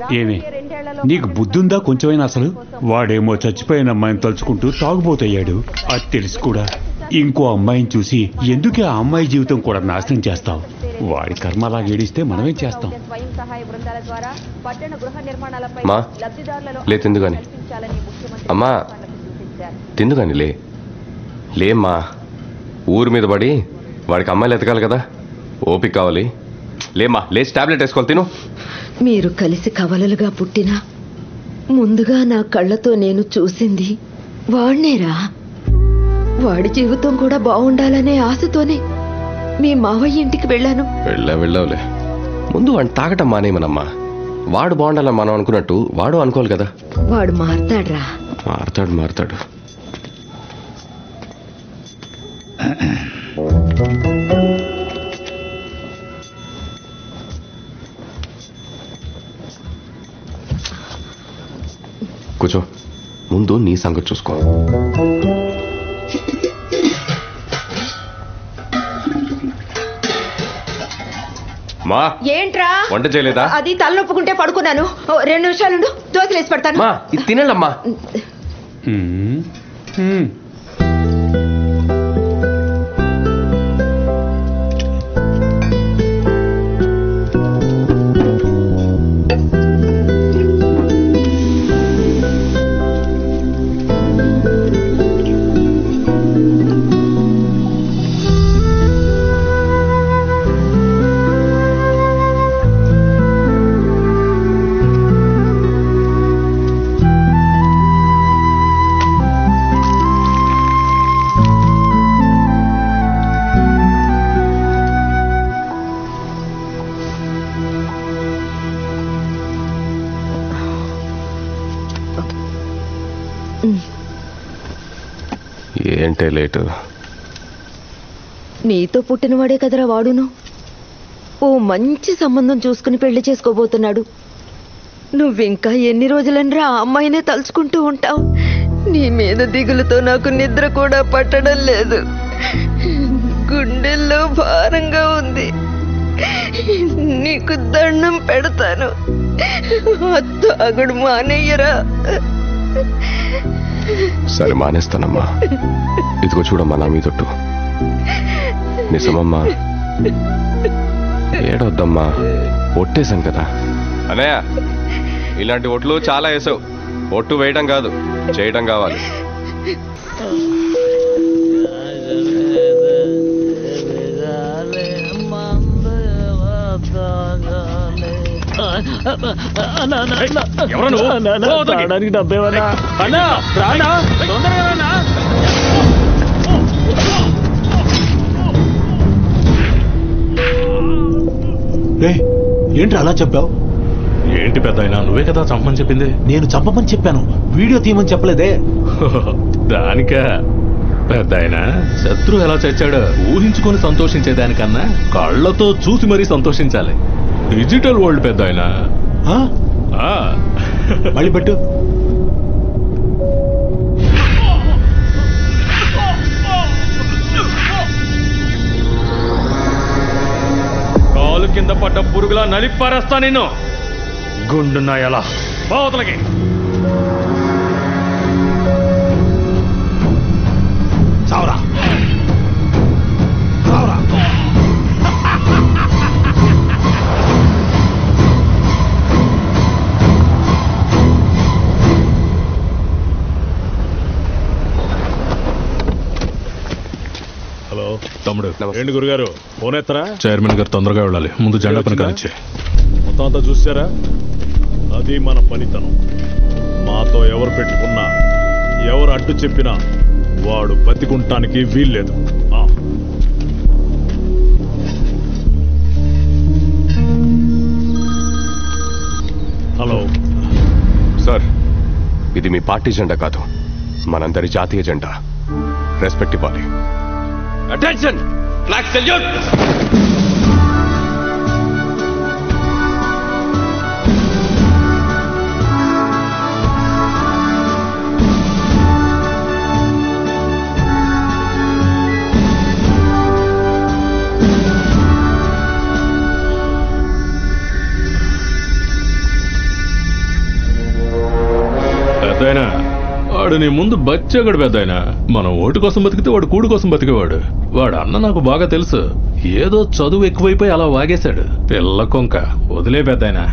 ఏమి నీకు బుద్ధుందా కొంచెమైనా అసలు వాడేమో చచ్చిపోయిన అమ్మాయిని తలుచుకుంటూ తాగుబోతయ్యాడు అది తెలుసు కూడా ఇంకో అమ్మాయిని చూసి ఎందుకే ఆ అమ్మాయి జీవితం కూడా నాశనం చేస్తావు వాడి కర్మ అలా ఏడిస్తే మనమేం చేస్తాం స్వయం సహాయ బృందాల ద్వారా పట్టణ గృహ నిర్మాణాలపై మా, లబ్ధిదారులలో లే తిందు గాని. కల్పించాలని ముఖ్యమంత్రి అమ్మా. అధికారులకు సూచించారు తిందు కానీ లే లేమ్మా ఊరి మీద పడి వాడికి అమ్మాయిలు ఎతకాలి కదా ఓపిక కావాలి లేమ్మా లేచి టాబ్లెట్ వేసుకోవాలి తిను మీరు కలిసి కవలలుగా పుట్టినా ముందుగా నా కళ్ళతో నేను చూసింది వాణ్ణేరా వాడి జీవితం కూడా బాగుండాలనే ఆశతోనే మీ మావయ్య ఇంటికి వెళ్ళాను వెళ్ళా వెళ్ళావులే ముందు వాడిని తాగటం మానేయమనమ్మా వాడు బాగుండాలని మనం అనుకున్నట్టు వాడు అనుకోవాలి కదా వాడు మారతాడ్రా మారతాడు మారతాడు కూర్చో ముందు నీ సంగతి చూసుకో మా ఏంట్రా వంట చేయలేదా అది తలనొప్పుకుంటే పడుకున్నాను ఓ, రెండు నిమిషాలుండు దోశలేసి పెడతాను మా ఇది తినాలమ్మా ఉమ్, ఉమ్. ఏంటే లేటు నీతో పుట్టినవాడే కదరా వాడును ఓ మంచి సంబంధం చూసుకుని పెళ్లి చేసుకోబోతున్నాడు నువ్వింకా ఎన్ని రోజులనరా ఆ అమ్మాయినే తలుచుకుంటూ ఉంటావు నీ మీద దిగులుతో నాకు నిద్ర కూడా పట్టడం లేదు గుండెల్లో భారంగా ఉంది నీకు దండం పెడతాను ఆ తాగుడు మానేయ్యరా సరే మానేస్తానమ్మా ఇదిగో చూడమ్మా నా మీదొట్టు నిజమమ్మా ఏడొద్దమ్మా ఒట్టేశాను కదా అనయ్య ఇలాంటి ఒట్లు చాలా వేసావు ఒట్టు వేయడం కాదు చేయడం కావాలి ఎవరు నువ్వు? పో అవతలికి. తాగడానికి డబ్బేవన్నా అన్నా రానా తొందరగా రానా రే ఏంటి అలా చెప్పావు ఏంటి పెద్ద నువ్వే కదా చంపమని చెప్పింది నేను చంపమని చెప్పాను వీడియో తీయమని చెప్పలేదే దానిక పెద్ద ఆయన శత్రు ఎలా చచ్చాడో ఊహించుకొని సంతోషించేదానికన్నా కళ్ళతో చూసి మరీ సంతోషించాలి డిజిటల్ వరల్డ్ పెద్ద ఆయన ఆ? మళ్ళీ పెట్టు కాలు కింద పడ్డ పురుగులా నలిపారేస్తా నిన్ను గుండున్నా ఎలా పోతలకి చావరా చావరా హలో తమ్ముడు ఏంటి గురుగారు ఫోన్ ఎత్తరా చైర్మన్ గారు తొందరగా వెళ్ళాలి ముందు జెండా పని కానిచ్చే మొత్తం అంతా చూసారా అది మన పనితనం మాతో ఎవరు పెట్టుకున్నా ఎవరు అడ్డు చెప్పినా వాడు బతికుంటానికి వీల్లేదు ఆ. హలో సార్ ఇది మీ పార్టీ జెండా కాదు మనందరి జాతీయ జెండా రెస్పెక్ట్ ఇవ్వాలి అటెన్షన్ ఫ్లాగ్ సెల్యూట్ వాడు నీ ముందు బచ్చగాడు పెద్ద ఆయన మనం ఓటు కోసం బతికితే వాడు కూడు కోసం బతికేవాడు వాడు అన్న నాకు బాగా తెలుసు ఏదో చదువు ఎక్కువైపోయి అలా వాగేశాడు పిల్ల కొంక వదిలే పెద్ద ఆయన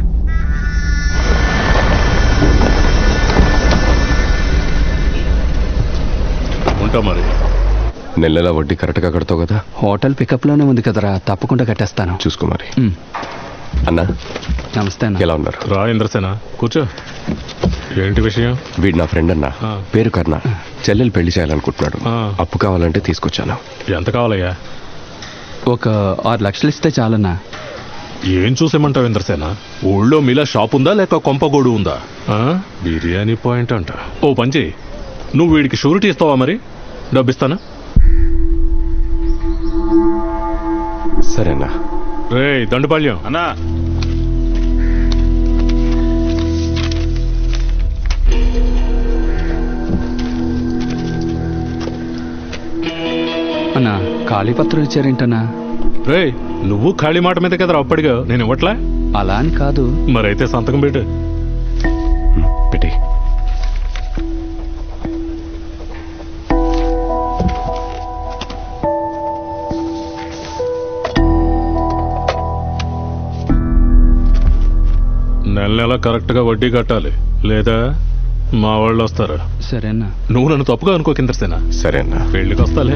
ఉంటా మరి నెల నెల వడ్డీ కరెక్ట్గా కడతావు కదా హోటల్ పికప్ లోనే ఉంది కదరా తప్పకుండా కట్టేస్తాను చూసుకో మరి ఉమ్, అన్నా నమస్తే అన్న ఎలా ఉన్నారు రా ఇంద్రసేన కూర్చో ఏంటి విషయం వీడు నా ఫ్రెండ్ అన్న ఆ. పేరు కర్ణ చెల్లెలు పెళ్లి చేయాలనుకుంటున్నాడు ఆ. అప్పు కావాలంటే తీసుకొచ్చాను ఎంత కావాలయ్యా ఒక ఆరు లక్షలు ఇస్తే చాలన్నా ఏం చూసేమంటావు ఇంద్రసేన ఊళ్ళో మీలా షాప్ ఉందా లేక కొంపగోడు ఉందా ఆ? బిర్యానీ పాయింట్ అంట ఓ పంచి నువ్వు వీడికి షూరిటీ ఇస్తావా మరి డబ్బిస్తానా సరే అన్నా రే దండుపాళ్యం అన్నా అన్నా ఖాళీ పత్రం ఇచ్చారేంటన్నా రే నువ్వు ఖాళీ మాట మీద కదరా అప్పటిగా నేను ఇవ్వట్లే అలా అని కాదు మరైతే సంతకం పెట్టు పెట్టి నెల నెల కరెక్ట్గా వడ్డీ కట్టాలి లేదా మా వాళ్ళు వస్తారు సరేనా నువ్వు నన్ను తప్పుగా అనుకో ఇంద్రసేన సరే అన్నా పెళ్ళికి వస్తాలే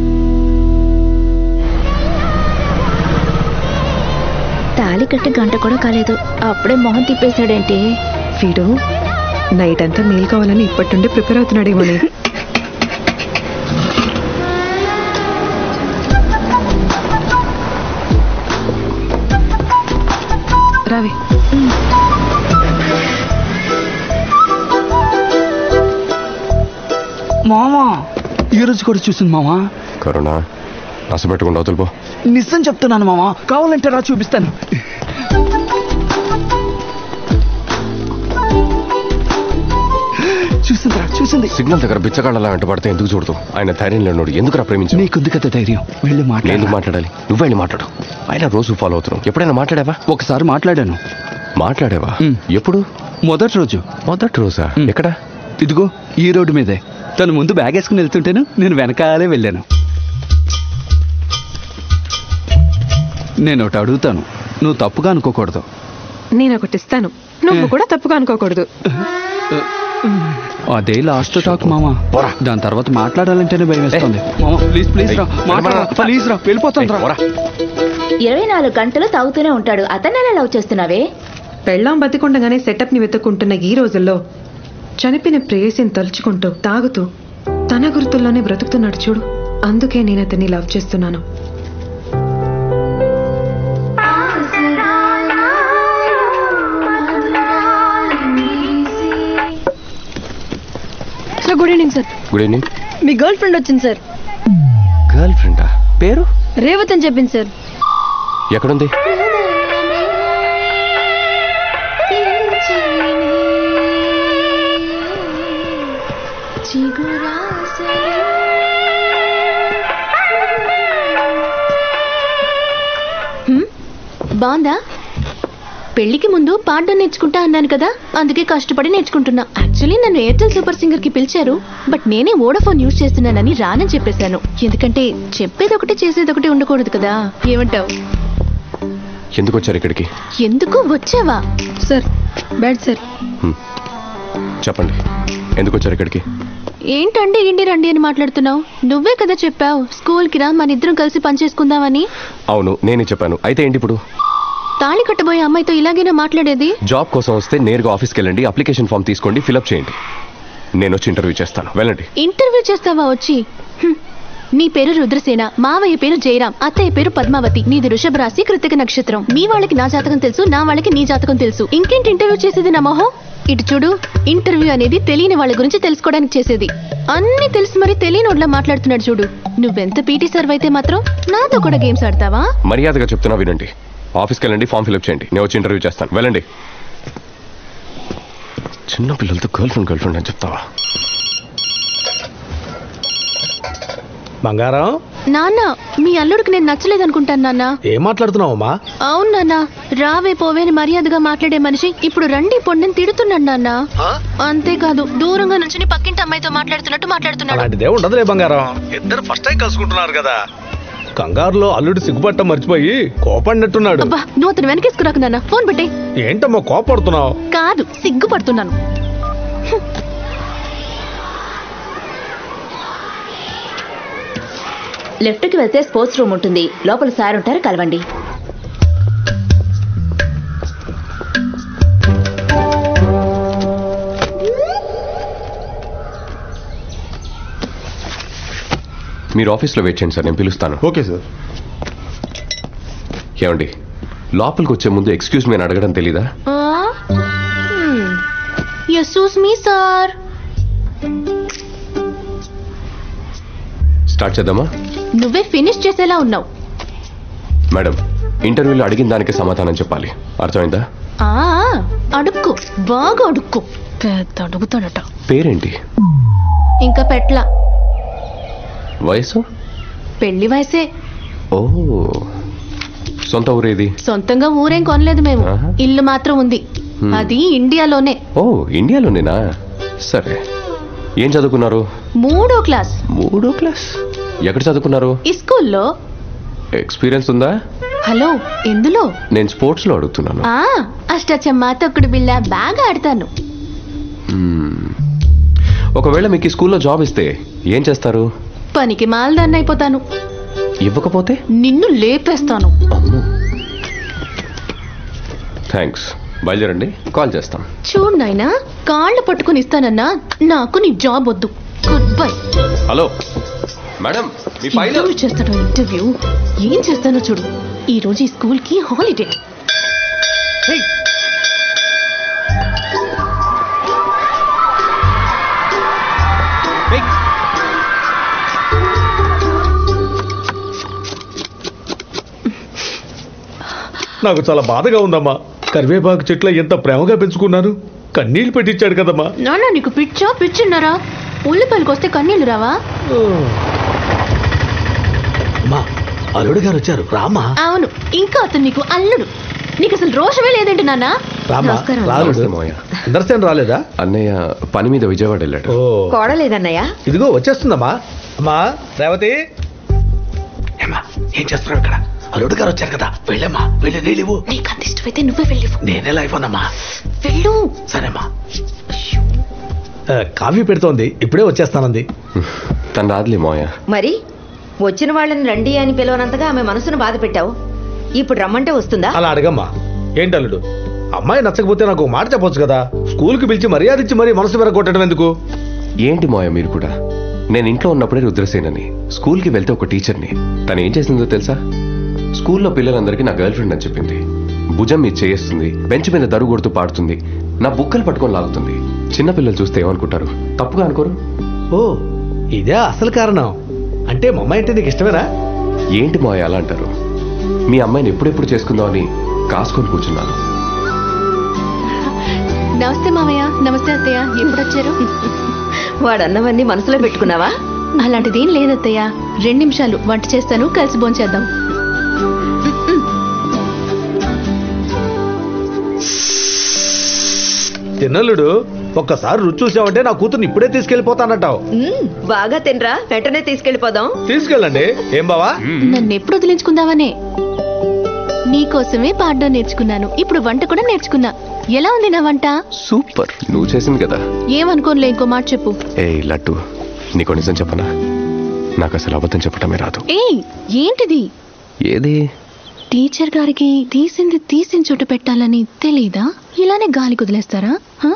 తాళి కట్టి గంట కూడా కాలేదు అప్పుడే మొహం తిప్పేశాడేంటి వీడు నైట్ అంతా మీల్ కావాలని ఇప్పటి నుండి ప్రిపేర్ అవుతున్నాడేమోని రావి మామా ఈ రోజు కూడా చూసింది మామా కరోనా నష్టపెట్టకుండా వదులుపో నిజం చెప్తున్నాను మామా కావాలంటే రా చూపిస్తాను చూసిందిరా చూసింది సిగ్నల్ దగ్గర బిచ్చగాళ్ళలా వెంట పడితే ఎందుకు చూడదు ఆయన ధైర్యం లేనోడు ఎందుకురా ప్రేమించు నీకుంది కదా ధైర్యం వెళ్ళి నేను మాట్లాడు మాట్లాడాలి నువ్వెళ్ళి మాట్లాడు ఆయన రోజు ఫాలో అవుతున్నావు ఎప్పుడైనా మాట్లాడావా ఒకసారి మాట్లాడాను మాట్లాడావా మ్. ఎప్పుడు మొదటి రోజు మొదటి రోజా మ్. ఎక్కడ ఇదిగో ఈ రోడ్డు మీదే తను ముందు బ్యాగ్ వేసుకుని వెళ్తుంటేను నేను వెనకాలే వెళ్ళాను నేను ఒకటి అడుగుతాను నువ్వు తప్పుగా అనుకోకూడదు నేను ఒకటి ఇస్తాను నువ్వు కూడా తప్పుగా అనుకోకూడదు అదే లాస్ట్ టాక్ మామా దాని తర్వాత మాట్లాడాలంటేనే భయం వేస్తుంది మామా ప్లీజ్ ప్లీజ్ రా మాట్లాడ ప్లీజ్ రా వెళ్ళిపోతాను రా పోరా. ఇరవై నాలుగు గంటలు తాగుతూనే ఉంటాడు అతన్ని ఎలా లవ్ చేస్తున్నావే పెళ్ళాం బతికుండగానే సెటప్ ని వెతుక్కుంటున్న ఈ రోజుల్లో చనిపోయిన ప్రేయసిని తలుచుకుంటూ తాగుతూ తన గుర్తుల్లోనే బ్రతుకుతున్నాడు చూడు అందుకే నేను అతన్ని లవ్ చేస్తున్నాను sir good evening sir good evening మీ గర్ల్ ఫ్రెండ్ వచ్చింది సార్ గర్ల్ ఫ్రెండా పేరు రేవత్ అని చెప్పింది సార్ ఎక్కడుంది బాగుందా పెళ్లికి ముందు పాడడం నేర్చుకుంటా అన్నాను కదా అందుకే కష్టపడి నేర్చుకుంటున్నా యాక్చువల్లీ నన్ను ఎయిర్టెల్ సూపర్ సింగర్ కి పిలిచారు బట్ నేనే వోడాఫోన్ యూజ్ చేస్తున్నానని రానని చెప్పేశాను ఎందుకంటే చెప్పేది ఒకటి చేసేది ఒకటి ఉండకూడదు కదా ఏమంటావు ఎందుకు వచ్చారు ఇక్కడికి ఎందుకు వచ్చావా సార్ బ్యాడ్ సార్ హ్మ్. చెప్పండి ఎందుకు వచ్చారు ఇక్కడికి ఏంటండి ఇండి రండి అని మాట్లాడుతున్నావు నువ్వే కదా చెప్పావు స్కూల్ కి రా మన ఇద్దరం కలిసి పనిచేసుకుందామని అవును నేనే చెప్పాను అయితే ఏంటి ఇప్పుడు తాళి కట్టబోయే అమ్మాయితో ఇలాగైనా మాట్లాడేది జాబ్ కోసం వస్తే నేరుగా ఆఫీస్కి వెళ్ళండి అప్లికేషన్ ఫామ్ తీసుకోండి ఫిలప్ చేయండి నేను వచ్చి ఇంటర్వ్యూ చేస్తాను వెళ్ళండి ఇంటర్వ్యూ చేస్తావా వచ్చి హ్మ్. నీ పేరు రుద్రసేన మావయ్య పేరు జయరాం అత్తయ్య పేరు పద్మావతి నీది వృషభ రాశి కృతిక నక్షత్రం మీ వాళ్ళకి నా జాతకం తెలుసు నా వాళ్ళకి నీ జాతకం తెలుసు ఇంకేంటి ఇంటర్వ్యూ చేసేది నా మొహం ఇటు చూడు ఇంటర్వ్యూ అనేది తెలియని వాళ్ళ గురించి తెలుసుకోవడానికి చేసేది అన్ని తెలిసి మరి తెలియని వాళ్ళ మాట్లాడుతున్నాడు చూడు నువ్వెంత పీటీ సర్వ్ అయితే మాత్రం నాతో కూడా గేమ్స్ ఆడతావా మర్యాదగా చెప్తున్నా వినండి ఆఫీస్కి వెళ్ళండి ఫామ్ ఫిలప్ చేయండి నేను వచ్చి ఇంటర్వ్యూ చేస్తాను వెళ్ళండి చిన్న పిల్లలతో గర్ల్ ఫ్రెండ్ గర్ల్ ఫ్రెండ్ అని చెప్తావా బంగారం నాన్న మీ అల్లుడికి నేను నచ్చలేదు అనుకుంటాను నాన్న ఏం మాట్లాడుతున్నావమ్మా అవును నాన్న రావే పోవే అని మర్యాదగా మాట్లాడే మనిషి ఇప్పుడు రండి పొండిని తిడుతున్నాడు నాన్న అంతేకాదు దూరంగా నుంచి పక్కింటి అమ్మాయితో మాట్లాడుతున్నట్టు మాట్లాడుతున్నాడు అలాంటిదే ఉండదులే బంగారం ఇద్దరు ఫస్ట్ టైం కలుసుకుంటున్నారు కదా కంగారులో అల్లుడు సిగ్గుపట్ట మర్చిపోయి కోపడినట్టున్నాడు అబ్బా నువ్వు అతను వెనకేసుకురాకు నాన్న ఫోన్ పెట్టే ఏంటమ్మా కోపడుతున్నావు కాదు సిగ్గుపడుతున్నాను లెఫ్ట్ కి వెళ్తే స్పోర్ట్స్ రూమ్ ఉంటుంది లోపల సార్ ఉంటారు కలవండి మీరు ఆఫీస్లో వెయిట్ చేయండి సార్ నేను పిలుస్తాను ఓకే సార్ ఏమండి లోపలికి వచ్చే ముందు ఎక్స్క్యూజ్ మీ అని అడగడం తెలీదా ఎస్సూస్ మీ సార్ స్టార్ట్ చేద్దామా నువ్వే ఫినిష్ చేసేలా ఉన్నావు మేడం ఇంటర్వ్యూలో అడిగిన దానికి సమాధానం చెప్పాలి అర్థమైందా ఆ అడుక్కు బాగా అడుక్కు పెద్ద అడుగుతాడట పేరేంటి ఇంకా పెట్ల వయసు పెళ్లి వయసే ఓ సొంత ఊరేది సొంతంగా ఊరేం కొనలేదు మేము ఆహా. ఇల్లు మాత్రం ఉంది హ్మ్. అది ఇండియాలోనే ఓ ఇండియాలోనేనా సరే ఏం చదువుకున్నారు మూడో క్లాస్ మూడో క్లాస్ ఎక్కడ చదువుకున్నారు ఈ స్కూల్లో ఎక్స్పీరియన్స్ ఉందా హలో ఎందులో నేను స్పోర్ట్స్ లో అడుగుతున్నాను ఆ అష్టచమ్మ తొక్కుడు బిళ్ళ బాగా ఆడతాను మ్మ్. ఒకవేళ మీకు ఈ స్కూల్లో జాబ్ ఇస్తే ఏం చేస్తారు పనికి మాలదాన్ని అయిపోతాను ఇవ్వకపోతే నిన్ను లేపేస్తాను థ్యాంక్స్ బయలుదేరండి కాల్ చేస్తాం చూడు నాయనా కాళ్ళు పట్టుకుని ఇస్తానన్నా నాకు నీ జాబ్ వద్దు గుడ్ బై హలో మేడం మీ ఫైల్ ఇంటర్వ్యూ చేస్తాడు ఇంటర్వ్యూ ఏం చేస్తానో చూడు ఈ రోజు ఈ స్కూల్ కి హాలిడే నాకు చాలా బాధగా ఉందమ్మా కరివేపాకు చెట్ల ఎంత ప్రేమగా పెంచుకున్నాను కన్నీళ్లు పెట్టించాడు కదమ్మా నాన్న నీకు పిచ్చా పిచ్చున్నారా ఉల్లిపాయలకు వస్తే కన్నీళ్ళు రావా అమ్మా అల్లుడు గారు వచ్చారు రామా అవును ఇంకా అతను నీకు అల్లుడు నీకు అసలు రోషమే లేదేంటి నాన్న రామా నమస్కారం. రాలుడు నమస్తే మావయ్య. దర్శనం రాలేదా అన్నయ్య పని మీద విజయవాడ వెళ్ళాడు ఓ కోడలేదన్నయ్య ఇదిగో వచ్చేస్తుందమ్మా అమ్మా రేవతి ఏమ్మా ఏం చేస్తున్నావు ఇక్కడ అల్లుడు గారు వచ్చారు కదా వెళ్ళమ్మా వెళ్ళి నీళ్ళు నీకు అంత ఇష్టమైతే నువ్వే వెళ్ళి నేనే అయిపోనమ్మా వెళ్ళు సరేమ్మా ఆ, కాఫీ పెడుతోంది ఇప్పుడే వచ్చేస్తానంది తను రాదులే మోయ మరి వచ్చిన వాళ్ళని రండి అని పిలవనంతగా ఆమె మనసును బాధ పెట్టావు ఇప్పుడు రమ్మంటే వస్తుందా అలా అడగమ్మా ఏంటి అల్లుడు అమ్మాయి నచ్చకపోతే నాకు ఒక మాట చెప్పొచ్చు కదా స్కూల్కి పిలిచి మర్యాద ఇచ్చి మరీ మనసు విరగొట్టడం ఎందుకు ఏంటి మోయ మీరు కూడా నేను ఇంట్లో ఉన్నప్పుడే రుద్రసేనని స్కూల్కి వెళ్తే ఒక టీచర్ని తను ఏం చేసిందో తెలుసా స్కూల్లో పిల్లలందరికీ నా గర్ల్ ఫ్రెండ్ అని చెప్పింది భుజం మీద చేస్తుంది బెంచ్ మీద దరువు కొడుతూ పాడుతుంది నా బుక్కలు పట్టుకొని లాగుతుంది చిన్న పిల్లలు చూస్తే ఏమనుకుంటారు తప్పుగా అనుకోరు ఓ ఇదే అసలు కారణం అంటే మా అమ్మాయి అంటే నీకు ఇష్టమేనా ఏంటి మోయ అలా అంటారు మీ అమ్మాయిని ఎప్పుడెప్పుడు చేసుకుందామని కాసుకొని కూర్చున్నాను నమస్తే మామయ్య నమస్తే అత్తయ్య ఎప్పుడు వచ్చారు వాడన్నవన్నీ మనసులో పెట్టుకున్నావా అలాంటిదేం లేదత్తయ్య రెండు నిమిషాలు వంట చేస్తాను కలిసి భోంచేద్దాం తిన్నల్లుడు ఒక్కసారి రుచి చూసావంటే నా కూతుర్ని ఇప్పుడే తీసుకెళ్లిపోతానంటావు మ్మ్, బాగా తినరా వెంటనే తీసుకెళ్ళిపోదాం తీసుకెళ్ళండి ఏం బావా నన్ను ఎప్పుడు వదిలించుకుందామనే నీకోసమే పాడడం నేర్చుకున్నాను ఇప్పుడు వంట కూడా నేర్చుకున్నా ఎలా ఉంది నా వంట సూపర్ నువ్వు చేసింది కదా ఏమనుకోనులే ఇంకో మాట చెప్పు ఏ లడ్డు నీకు నిజం చెప్పనా నాకు అసలు అబద్ధం చెప్పటమే రాదు ఏయ్ ఏంటిది ఏది టీచర్ గారికి తీసింది తీసిన చోట పెట్టాలని తెలీదా ఇలానే గాలి కుదిలేస్తారా హ?